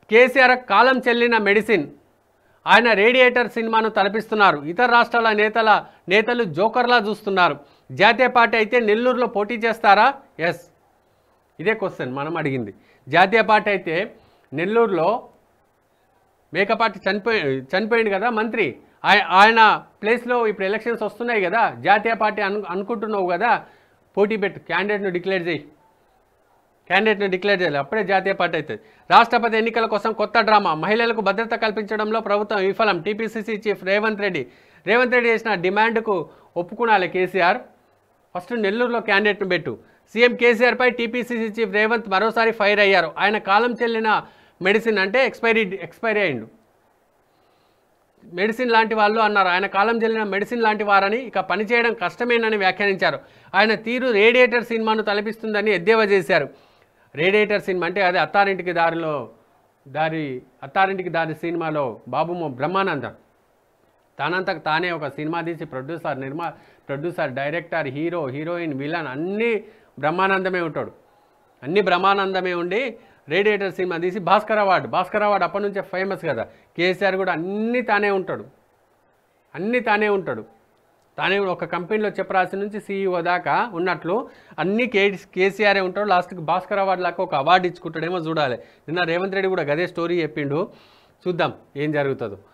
కేసీఆర్ కాలం చెల్లిన మెడిసిన్ ఆయన రేడియేటర్ సినిమాను తలపిస్తున్నారు ఇతర రాష్ట్రాల నేతల నేతలు జోకర్లా చూస్తున్నారు జాతీయ పార్టీ అయితే నెల్లూరులో పోటీ చేస్తారా ఎస్ ఇదే క్వశ్చన్ మనం అడిగింది జాతీయ పార్టీ అయితే నెల్లూరులో మేకపాటి చనిపోయి చనిపోయింది కదా మంత్రి ఆయ- ఆయన ప్లేస్లో ఇప్పుడు ఎలక్షన్స్ వస్తున్నాయి కదా జాతీయ పార్టీ అను అనుకుంటున్నావు కదా పోటీ పెట్టు క్యాండిడేట్ను డిక్లేర్ చేయి క్యాండిడేట్ను డిక్లేర్ చేయాలి అప్పుడే జాతీయ పార్టీ అవుతుంది రాష్ట్రపతి ఎన్నికల కోసం కొత్త డ్రామా మహిళలకు భద్రత కల్పించడంలో ప్రభుత్వం విఫలం టీపీసీసీ చీఫ్ రేవంత్ రెడ్డి రేవంత్ రెడ్డి చేసిన డిమాండ్కు ఒప్పుకునాలి కేసీఆర్ ఫస్ట్ నెల్లూరులో క్యాండిడేట్ను పెట్టు సీఎం కేసీఆర్పై టీపీసీసీ చీఫ్ రేవంత్ మరోసారి ఫైర్ అయ్యారు ఆయన కాలం చెల్లిన మెడిసిన్ అంటే ఎక్స్పైరీ ఎక్స్పైరీ అయిండు మెడిసిన్ లాంటి వాళ్ళు అన్నారు ఆయన కాలం చెల్లిన మెడిసిన్ లాంటి వారని ఇక పనిచేయడం కష్టమేనని వ్యాఖ్యానించారు ఆయన తీరు రేడియేటర్ సినిమాను తలపిస్తుందని ఎద్దేవా చేశారు రేడియేటర్ సినిమా అంటే అదే అత్తారింటికి దారిలో దారి అత్తారింటికి దారి సినిమాలో బాబు మొ- బ్రహ్మానందం తానంతకు తానే ఒక సినిమా తీసి ప్రొడ్యూసర్ నిర్మా producer director hero heroine villain అన్నీ బ్రహ్మానందమే ఉంటాడు అన్ని బ్రహ్మానందమే ఉండి రేడియేటర్ సినిమా తీసి భాస్కర్ అవార్డు భాస్కర్ అవార్డు అప్పటి నుంచే ఫేమస్ కదా కేసీఆర్ కూడా అన్నీ తానే ఉంటాడు అన్నీ తానే ఉంటాడు తానే ఒక కంపెనీలో చెప్పరాసి నుంచి సీఈఓ దాకా ఉన్నట్లు అన్ని కే కేసీఆరే ఉంటాడు లాస్ట్కి భాస్కర్ అవార్డు లాగా ఒక అవార్డు ఇచ్చుకుంటాడేమో చూడాలి నిన్న రేవంత్ రెడ్డి కూడా గదే స్టోరీ చెప్పిండు చూద్దాం ఏం జరుగుతుందో